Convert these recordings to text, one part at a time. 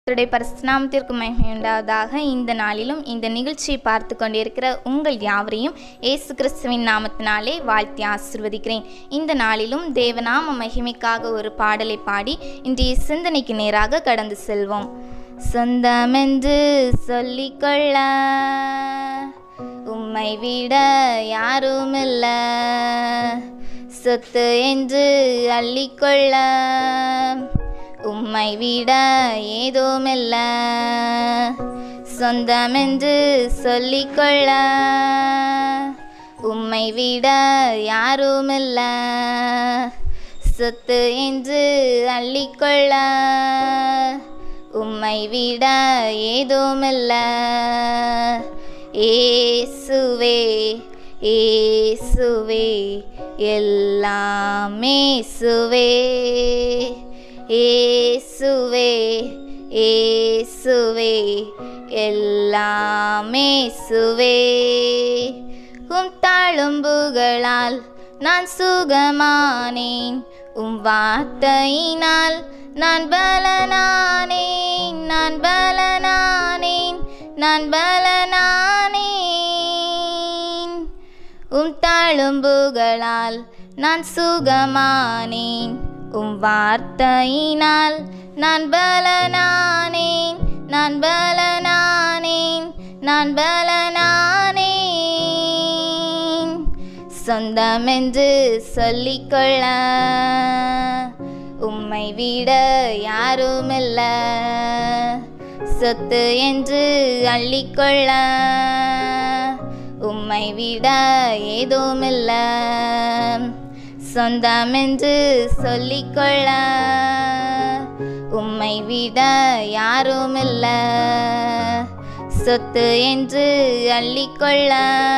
கர்த்தருடைய பரிசுநாமத்திற்கு மகிமையுண்டாவதாக இந்த நாளிலும் இந்த நிகழ்ச்சியை பார்த்து கொண்டிருக்கிற உங்கள் யாவரையும் இயேசு கிறிஸ்துவின் நாமத்தினாலே வாழ்த்தி ஆசிர்வதிக்கிறேன் இந்த நாளிலும் தேவநாம மகிமைக்காக ஒரு பாடலை பாடி இன்றைய சிந்தனைக்கு நேராக கடந்து செல்வோம் சொந்தமென்று சொல்லிக்கொள்ள உம்மை விட யாருமில்ல சொத்து என்று அள்ளிக்கொள்ள உம்மை விட ஏதுமில்ல சொந்தமென்று சொல்லிக்கொள்ள உம்மை விட யாருமில்ல சொத்து என்று அள்ளிக்கொள்ள உம்மை விட ஏதுமில்ல ஏசுவே ஏசுவே எல்லாமே சுவே ஏசுவே ஏசுவே எல்லாமே சுவே உம் தாழும்புகளால் நான் சுகமானேன் உம் வார்த்தையினால் நான் பலனானேன் நான் பலனானேன் நான் பலனானேன் உம் தாழும்புகளால் நான் சுகமானேன் உம் வார்த்தையினால் நான் பலனானேன் நான் பலனானேன் நான் பலனானேன் சொந்தமென்று சொல்லிக்கொள்ள உம்மை விட யாருமில்ல சொத்து என்று அள்ளிக்கொள்ள உம்மை விட ஏதுமில்ல சொந்தமென்று சொல்லிக்கொள்ள உம்மை விட யாருமில்ல சொத்து என்று அள்ளிக்கொள்ள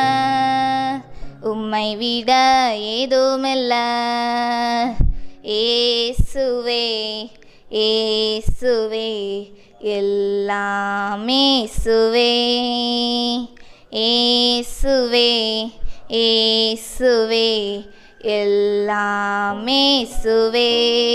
உம்மை விட ஏதுமில்ல ஏசுவே ஏசுவே எல்லாமே சுவே ஏசுவே ஏசுவே எல்லாமே சுவே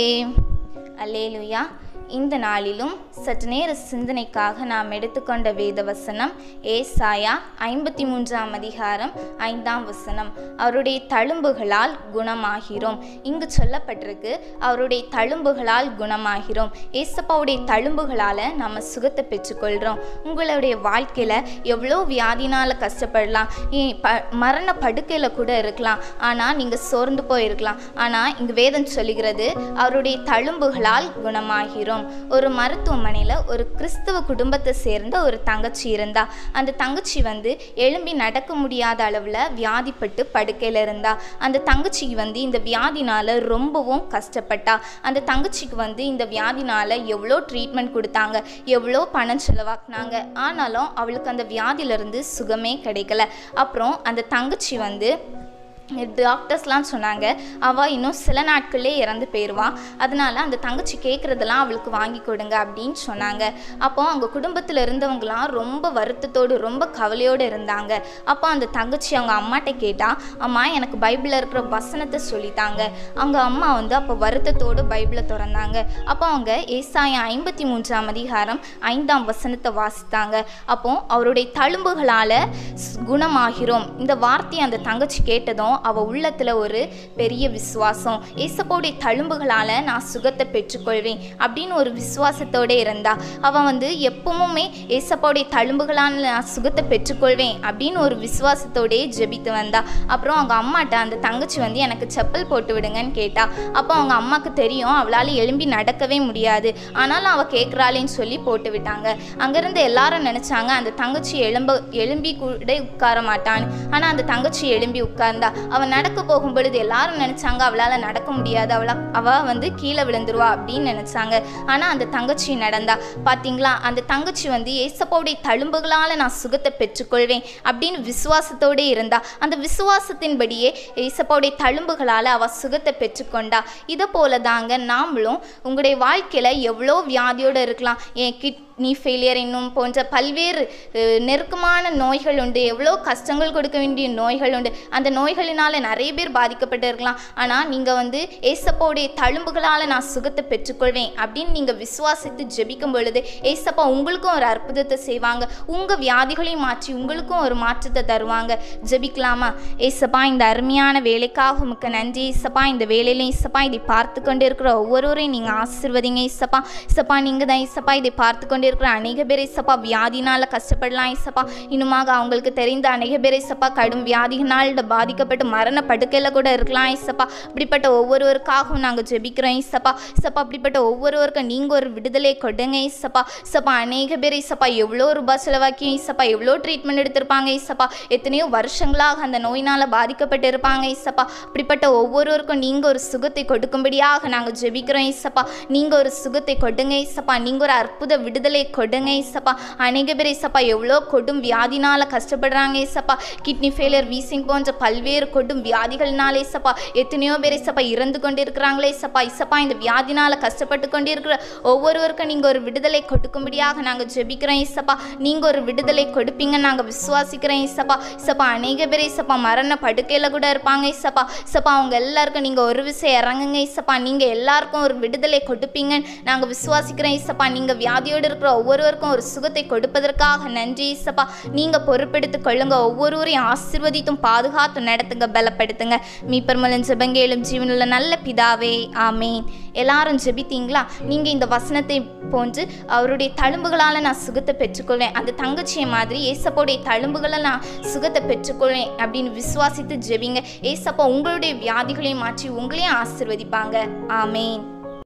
அல்லேலுயா இந்த நாளிலும் சற்று நேர சிந்தனைக்காக நாம் எடுத்துக்கொண்ட வேத வசனம் ஏசாயா ஐம்பத்தி மூன்றாம் அதிகாரம் ஐந்தாம் வசனம் அவருடைய தழும்புகளால் குணமாகிறோம் இங்கு சொல்லப்பட்டிருக்கு அவருடைய தழும்புகளால் குணமாகிறோம் ஏசப்பாவுடைய தழும்புகளால் நம்ம சுகத்தை பெற்றுக்கொள்கிறோம் உங்களுடைய வாழ்க்கையில் எவ்வளோ வியாதினால் கஷ்டப்படலாம் ஏன் ப மரண படுக்கையில் கூட இருக்கலாம் ஆனால் நீங்கள் சோர்ந்து போயிருக்கலாம் ஆனால் இங்கு வேதம் சொல்லுகிறது அவருடைய தழும்புகளால் குணமாகிறோம் ஒரு மருத்துவமனையில் ஒரு கிறிஸ்துவ குடும்பத்தை சேர்ந்த ஒரு தங்கச்சி இருந்தா அந்த தங்கச்சி வந்து எழும்பி நடக்க முடியாத அளவில் வியாதிப்பட்டு படுக்கையில் இருந்தா அந்த தங்கச்சிக்கு வந்து இந்த வியாதினால் ரொம்பவும் கஷ்டப்பட்டா அந்த தங்கச்சிக்கு வந்து இந்த வியாதினால் எவ்வளோ ட்ரீட்மெண்ட் கொடுத்தாங்க எவ்வளோ பணம் செலவாக்குனாங்க ஆனாலும் அவளுக்கு அந்த வியாதியிலேருந்து சுகமே கிடைக்கல அப்புறம் அந்த தங்கச்சி வந்து டாக்டர்ஸ்லாம் சொன்னாங்க அவள் இன்னும் சில நாட்களே இறந்து போயிடுவா அதனால அந்த தங்கச்சி கேட்குறதெல்லாம் அவளுக்கு வாங்கி கொடுங்க அப்படின்னு சொன்னாங்க அப்போ அவங்க குடும்பத்தில் இருந்தவங்களாம் ரொம்ப வருத்தத்தோடு ரொம்ப கவலையோடு இருந்தாங்க அப்போ அந்த தங்கச்சி அவங்க அம்மாட்ட கேட்டா அம்மா எனக்கு பைபிளில் இருக்கிற வசனத்தை சொல்லித்தாங்க அவங்க அம்மா வந்து அப்போ வருத்தத்தோடு பைபிளை திறந்தாங்க அப்போ அவங்க ஏசாயம் ஐம்பத்தி மூன்றாம் அதிகாரம் ஐந்தாம் வசனத்தை வாசித்தாங்க அப்போ அவருடைய தழும்புகளால் குணமாகிறோம் இந்த வார்த்தையை அந்த தங்கச்சி கேட்டதும் அவள் உள்ளத்தில் ஒரு பெரிய விசுவாசம் ஏசப்போடைய தழும்புகளால் நான் சுகத்தை பெற்றுக்கொள்வேன் அப்படின்னு ஒரு விசுவாசத்தோடு இருந்தா அவள் வந்து எப்பவுமே ஏசப்போடைய தழும்புகளால் நான் சுகத்தை பெற்றுக்கொள்வேன் அப்படின்னு ஒரு விசுவாசத்தோடே ஜெபித்து வந்தா அப்புறம் அவங்க அம்மாட்ட அந்த தங்கச்சி வந்து எனக்கு செப்பல் போட்டு விடுங்கன்னு கேட்டா அப்போ அவங்க அம்மாவுக்கு தெரியும் அவளால் எழும்பி நடக்கவே முடியாது ஆனாலும் அவள் கேட்குறாளேன்னு சொல்லி போட்டு விட்டாங்க அங்கேருந்து எல்லாரும் நினச்சாங்க அந்த தங்கச்சி எழும்ப எழும்பி கூட உட்கார மாட்டான்னு ஆனால் அந்த தங்கச்சி எழும்பி உட்கார்ந்தா அவள் நடக்க போகும் பொழுது எல்லாரும் நினச்சாங்க அவளால் நடக்க முடியாது அவளா அவள் வந்து கீழே விழுந்துருவா அப்படின்னு நினச்சாங்க ஆனால் அந்த தங்கச்சி நடந்தா பார்த்தீங்களா அந்த தங்கச்சி வந்து ஏசப்பாவுடைய தழும்புகளால் நான் சுகத்தை பெற்றுக்கொள்வேன் அப்படின்னு விசுவாசத்தோடு இருந்தா அந்த விசுவாசத்தின்படியே ஏசப்பாவுடைய தழும்புகளால் அவள் சுகத்தை பெற்றுக்கொண்டா இதை போல தாங்க நாமளும் உங்களுடைய வாழ்க்கையில் எவ்வளோ வியாதியோடு இருக்கலாம் என் கிட் கிட்னி ஃபெயிலியர் இன்னும் போன்ற பல்வேறு அஹ், நெருக்கமான நோய்கள் உண்டு எவ்வளோ கஷ்டங்கள் கொடுக்க வேண்டிய நோய்கள் உண்டு அந்த நோய்களினால நிறைய பேர் பாதிக்கப்பட்டு இருக்கலாம் ஆனால் நீங்கள் வந்து ஏசப்பாவுடைய தழும்புகளால் நான் சுகத்தை பெற்றுக்கொள்வேன் அப்படின்னு நீங்கள் விசுவாசித்து ஜெபிக்கும் பொழுது ஏசப்பா உங்களுக்கும் ஒரு அற்புதத்தை செய்வாங்க உங்கள் வியாதிகளையும் மாற்றி உங்களுக்கும் ஒரு மாற்றத்தை தருவாங்க ஜெபிக்கலாமா ஏசப்பா இந்த அருமையான வேலைக்காக உமக்கு நன்றி ஏசப்பா இந்த வேலையில ஏசப்பா இதை பார்த்து கொண்டு இருக்கிற ஒவ்வொருவரையும் நீங்கள் ஆசிர்வதிங்க ஏசப்பா ஏசப்பா நீங்கள் தான் ஏசப்பா இதை பார்த்து கொண்டு இருக்கிற அநேக பேர் ஏசப்பா வியாதினால கஷ்டப்படலாம் ஏசப்பா இன்னுமாக அவங்களுக்கு தெரிந்த அநேக பேர் ஏசப்பா கடும் வியாதியினால் பாதிக்கப்பட்டு மரண படுக்கையில் கூட இருக்கலாம் ஏசப்பா இப்படிப்பட்ட ஒவ்வொருவருக்காகவும் நாங்கள் ஜெபிக்கிறோம் ஏசப்பா ஏசப்பா அப்படிப்பட்ட ஒவ்வொருவருக்கும் நீங்கள் ஒரு விடுதலை கொடுங்க ஏசப்பா ஏசப்பா அநேக பேர் ஏசப்பா எவ்வளோ ரூபாய் செலவாக்கியும் ஏசப்பா எவ்வளோ ட்ரீட்மெண்ட் எடுத்திருப்பாங்க ஏசப்பா எத்தனையோ வருஷங்களாக அந்த நோயினால் பாதிக்கப்பட்டு இருப்பாங்க ஏசப்பா அப்படிப்பட்ட ஒவ்வொருவருக்கும் நீங்கள் ஒரு சுகத்தை கொடுக்கும்படியாக நாங்கள் ஜெபிக்கிறோம் ஏசப்பா நீங்கள் ஒரு சுகத்தை கொடுங்க ஏசப்பா நீங்கள் ஒரு அற்புத விடுதலை கொடுங்க ஏசப்பா அநேக பேர் ஏசப்பா எவ்வளோ கொடும் வியாதினால கஷ்டப்படுறாங்க ஏசப்பா கிட்னி ஃபெயிலியர் வீசிங் போன்ற பல்வேறு கொடும் வியாதிகள்னால ஏசப்பா எத்தனையோ பேர் ஏசப்பா இறந்து கொண்டு இருக்கிறாங்களே ஏசப்பா இசப்பா இந்த வியாதினால கஷ்டப்பட்டு கொண்டு இருக்கிற ஒவ்வொருவருக்கும் நீங்கள் ஒரு விடுதலை கொடுக்கும்படியாக நாங்கள் ஜெபிக்கிறோம் ஏசப்பா நீங்கள் ஒரு விடுதலை கொடுப்பீங்கன்னு நாங்கள் விசுவாசிக்கிறோம் ஏசப்பா இசப்பா அநேக பேர் ஏசப்பா மரண படுக்கையில் கூட இருப்பாங்க ஏசப்பா இசப்பா அவங்க எல்லாருக்கும் நீங்கள் ஒரு விஷயம் இறங்குங்க ஏசப்பா நீங்கள் எல்லாருக்கும் ஒரு விடுதலை கொடுப்பீங்கன்னு நாங்கள் விசுவாசிக்கிறோம் ஏசப்பா நீங்கள் வியாதியோடு இருக்கிற ஒவ்வொருவருக்கும் ஒரு சுகத்தை கொடுப்பதற்காக நன்றி ஏசப்பா நீங்கள் பொறுப்பெடுத்து கொள்ளுங்க ஒவ்வொருவரையும் ஆசிர்வதித்தும் பாதுகாத்து நடத்துங்க பலப்படுத்துங்க மீப்பர்மலன் ஜெபங்கேலும் ஜீவனுள்ள நல்ல பிதாவே ஆமேன் எல்லாரும் ஜெபித்தீங்களா நீங்கள் இந்த வசனத்தை போன்று அவருடைய தழும்புகளால் நான் சுகத்தை பெற்றுக்கொள்வேன் அந்த தங்கச்சியை மாதிரி ஏசப்போடைய தழும்புகளை நான் சுகத்தை பெற்றுக்கொள்வேன் அப்படின்னு விசுவாசித்து ஜெபிங்க ஏசப்பா உங்களுடைய வியாதிகளையும் மாற்றி உங்களையும் ஆசிர்வதிப்பாங்க ஆமேன்